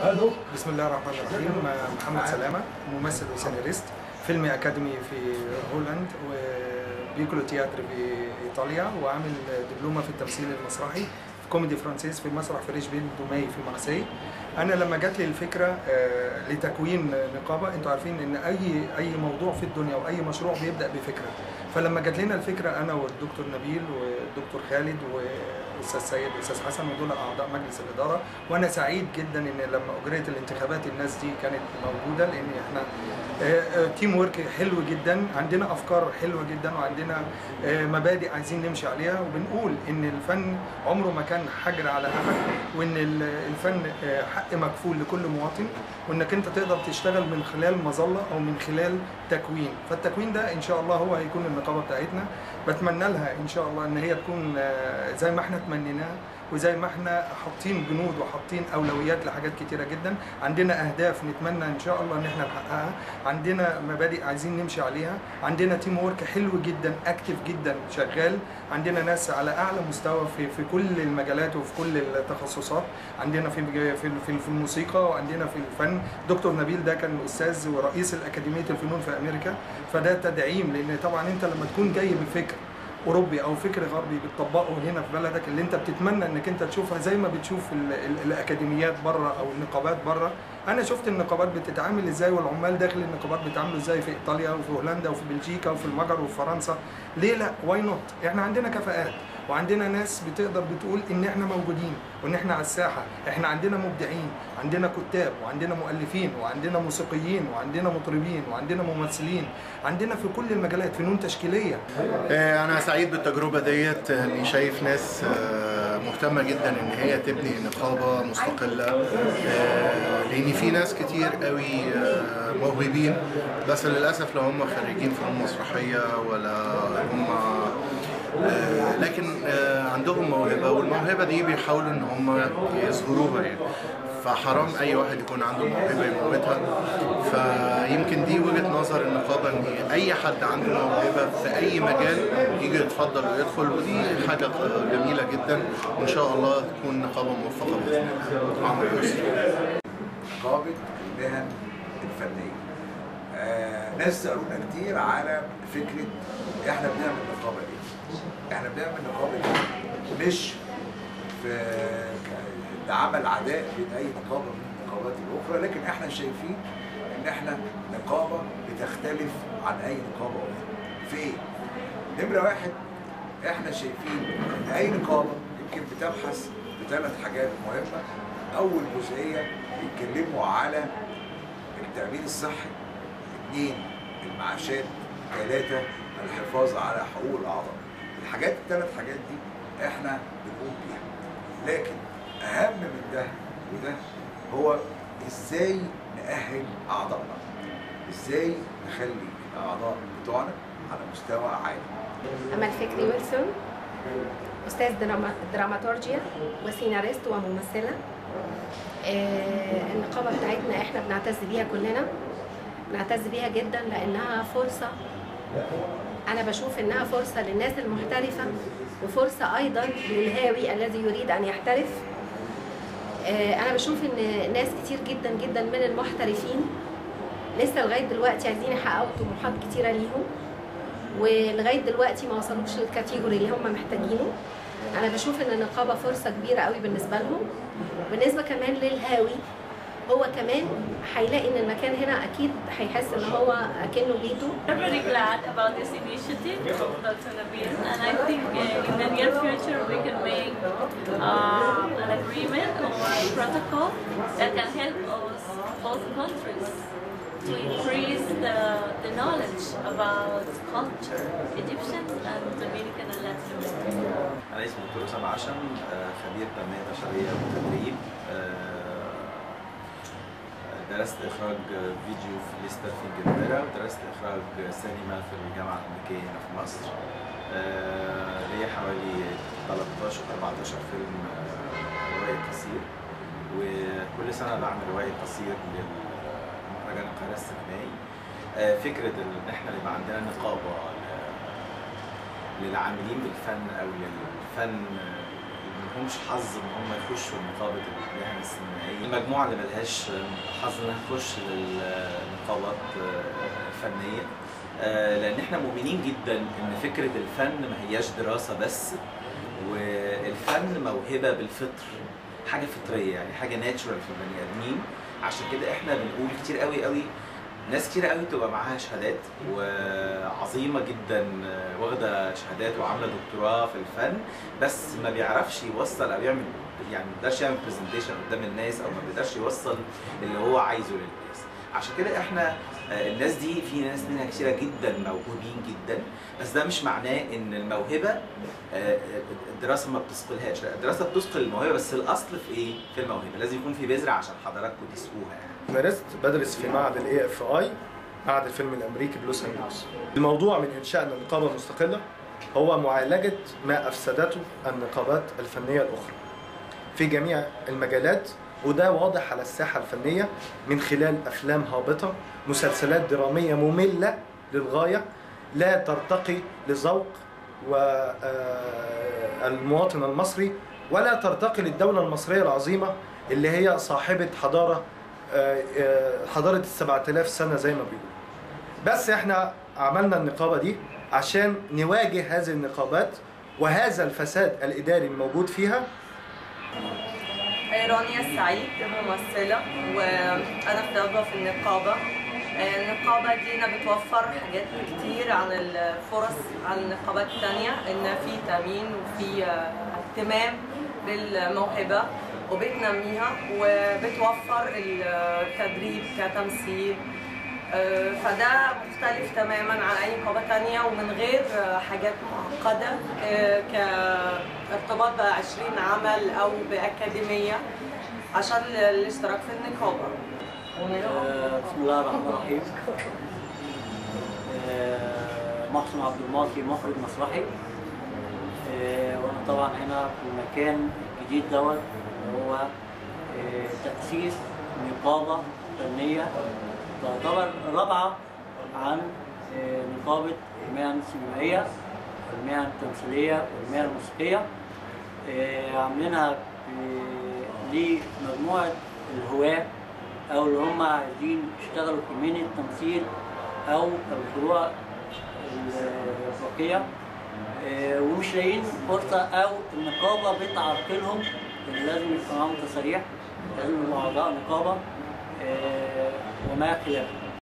بسم الله الرحمن الرحيم محمد سلامة ممثل وسيناريست فيلمي أكاديمي في هولند وبيكولو تياتر في إيطاليا وعامل دبلومة في التمثيل المسرحي في كوميدي فرانسيس في مسرح فريش بيل دوماي في مارسي انا لما جات لي الفكره آه، لتكوين نقابه انتوا عارفين ان اي اي موضوع في الدنيا واي مشروع بيبدا بفكره فلما جات لنا الفكره انا والدكتور نبيل والدكتور خالد والاستاذ سيد والاستاذ حسن ودول اعضاء مجلس الاداره وانا سعيد جدا ان لما اجريت الانتخابات الناس دي كانت موجوده لان احنا تيم ورك حلو جدا عندنا افكار حلوه جدا وعندنا آه، مبادئ عايزين نمشي عليها وبنقول ان الفن عمره ما كان حجر على احد وان ال- الفن آه، حق مكفول لكل مواطن وانك انت تقدر تشتغل من خلال مظله او من خلال تكوين فالتكوين ده ان شاء الله هو هيكون النقابه بتاعتنا بتمنى لها ان شاء الله ان هي تكون آه، زي ما احنا تمنيناها وزي ما احنا حاطين جنود وحاطين اولويات لحاجات كتيره جدا عندنا اهداف نتمنى ان شاء الله ان احنا نحققها عندنا مبادئ عايزين نمشي عليها عندنا تيم ورك حلو جدا اكتف جدا شغال عندنا ناس على اعلى مستوى في في كل المجالات وفي كل التخصصات عندنا في في في في الموسيقى وعندنا في الفن دكتور نبيل ده كان استاذ ورئيس الاكاديميه الفنون في امريكا فده تدعيم لان طبعا انت لما تكون جاي بفكر اوروبي او فكر غربي بتطبقه هنا في بلدك اللي انت بتتمنى انك انت تشوفها زي ما بتشوف ال ال الاكاديميات بره او النقابات بره انا شفت النقابات بتتعامل ازاي والعمال داخل النقابات بيتعاملوا ازاي في ايطاليا وفي هولندا وفي بلجيكا وفي المجر وفي فرنسا ليه لا واي نوت احنا عندنا كفاءات وعندنا ناس بتقدر بتقول ان احنا موجودين وان احنا على الساحه احنا عندنا مبدعين عندنا كتاب وعندنا مؤلفين وعندنا موسيقيين وعندنا مطربين وعندنا ممثلين عندنا في كل المجالات فنون تشكيليه آه، أنا سعيد بالتجربة ديت آه، إني شايف ناس آه، مهتمة جدا إن هي تبني نقابة مستقلة آه، لأن في ناس كتير قوي آه، موهوبين بس للأسف لا هم خريجين فنون مسرحية ولا هم آه، لكن آه، عندهم موهبة والموهبة دي بيحاولوا إن هم يظهروها يعني فحرام اي واحد يكون عنده موهبه يموتها فيمكن دي وجهه نظر النقابه ان اي حد عنده موهبه في اي مجال يجي يتفضل ويدخل ودي حاجه جميله جدا وان شاء الله تكون نقابه موفقه باذن الله عمرو يوسف نقابة المهن الفنية. آه ناس سألونا كتير على فكرة احنا بنعمل نقابة ليه؟ احنا بنعمل نقابة ليه؟ مش في ك- عمل عداء بين أي نقابة من النقابات الأخرى لكن احنا شايفين إن احنا نقابة بتختلف عن أي نقابة أخرى. في إيه؟ نمرة واحد احنا شايفين إن أي نقابة يمكن بتبحث بثلاث حاجات مهمة. أول جزئية بيتكلموا على التأمين الصحي اثنين المعاشات ثلاثة الحفاظ على حقوق الأعضاء الحاجات الثلاث حاجات دي احنا بنقوم بيها لكن أهم من ده وده هو ازاي نأهل أعضائنا ازاي نخلي الأعضاء بتوعنا على مستوى عالي أمل فكري ويلسون أستاذ دراما دراماتورجيا وسيناريست وممثلة آه، النقابة بتاعتنا احنا بنعتز بيها كلنا بنعتز بيها جدا لأنها فرصة أنا بشوف إنها فرصة للناس المحترفة وفرصة أيضا للهاوي الذي يريد أن يحترف آه، أنا بشوف إن ناس كتير جدا جدا من المحترفين لسه لغاية دلوقتي عايزين يحققوا طموحات كتيرة ليهم ولغايه دلوقتي ما وصلوش للكاتيجوري اللي هم محتاجينه انا بشوف ان النقابه فرصه كبيره قوي بالنسبه لهم بالنسبه كمان للهاوي هو كمان هيلاقي ان المكان هنا اكيد هيحس ان هو اكنه بيته I'm very glad about this initiative, Dr. Nabil, and I think uh, in the near future we can make uh, an agreement or a protocol that can help us, both countries, to increase the, the knowledge about culture, Egyptian and Dominican and Latin American. أنا اسمي دكتور أسامة عشم آه، خبير تنمية بشرية وتدريب آه، درست إخراج فيديو في ليستر في إنجلترا ودرست إخراج سينما في الجامعة الأمريكية هنا في مصر آه، ليا حوالي 13 14 فيلم آه، رواية قصير وكل سنة بعمل رواية قصير للمهرجان القاهرة السينمائي آه، فكرة إن إحنا يبقى عندنا نقابة للعاملين بالفن او للفن لهمش حظ ان هم يخشوا نقابه المهن السينمائيه المجموعه اللي ملهاش حظ انها تخش للنقابات الفنيه آه، لان احنا مؤمنين جدا ان فكره الفن ما هياش دراسه بس والفن موهبه بالفطر حاجه فطريه يعني حاجه ناتشورال في البني ادمين عشان كده احنا بنقول كتير قوي قوي ناس كتير قوي تبقى معاها شهادات وعظيمه جدا واخده شهادات وعامله دكتوراه في الفن بس ما بيعرفش يوصل او يعمل يعني ما بيقدرش يعمل برزنتيشن قدام الناس او ما بيقدرش يوصل اللي هو عايزه للناس عشان كده احنا آه، الناس دي في ناس منها كتيره جدا موهوبين جدا بس ده مش معناه ان الموهبه آه، الدراسه ما بتثقلهاش لا الدراسه بتثقل الموهبه بس الاصل في ايه في الموهبه لازم يكون في بذره عشان حضراتكم تسقوها يعني مارست بدرس في معهد الاي اف اي معهد الفيلم الامريكي بلوس انجلوس الموضوع من انشاء نقابه مستقله هو معالجه ما افسدته النقابات الفنيه الاخرى في جميع المجالات وده واضح على الساحه الفنيه من خلال افلام هابطه مسلسلات دراميه ممله للغايه لا ترتقي لذوق والمواطن المصري ولا ترتقي للدوله المصريه العظيمه اللي هي صاحبه حضاره آه، آه، حضاره السبعة آلاف سنه زي ما بيقولوا بس احنا عملنا النقابه دي عشان نواجه هذه النقابات وهذا الفساد الاداري الموجود فيها رانيا السعيد ممثلة وأنا في عضوة في النقابة النقابة دينا بتوفر حاجات كتير عن الفرص عن النقابات التانية إن في تأمين وفي اهتمام بالموهبة وبتنميها وبتوفر التدريب كتمثيل آه، فده مختلف تماما عن اي نقابه تانية ومن غير آه، حاجات معقده آه، كارتباط ب 20 عمل او باكاديميه عشان الاشتراك في النقابه آه، بسم الله الرحمن الرحيم آه، محسن عبد المعطي مخرج مسرحي آه، وانا طبعا هنا في المكان الجديد دوت اللي هو آه، تأسيس نقابة فنية تعتبر رابعة عن آه، نقابة المهن السينمائية والمهن التمثيلية والمهن الموسيقية آه، عاملينها ب- لمجموعة الهواة او اللي هم عايزين يشتغلوا في مهنه التمثيل او الفروع الفوقيه آه، ومش لاقيين فرصه او النقابه بتعرقلهم ان لازم يبقى معاهم تصاريح لازم يبقوا اعضاء نقابه آه، وما خلافه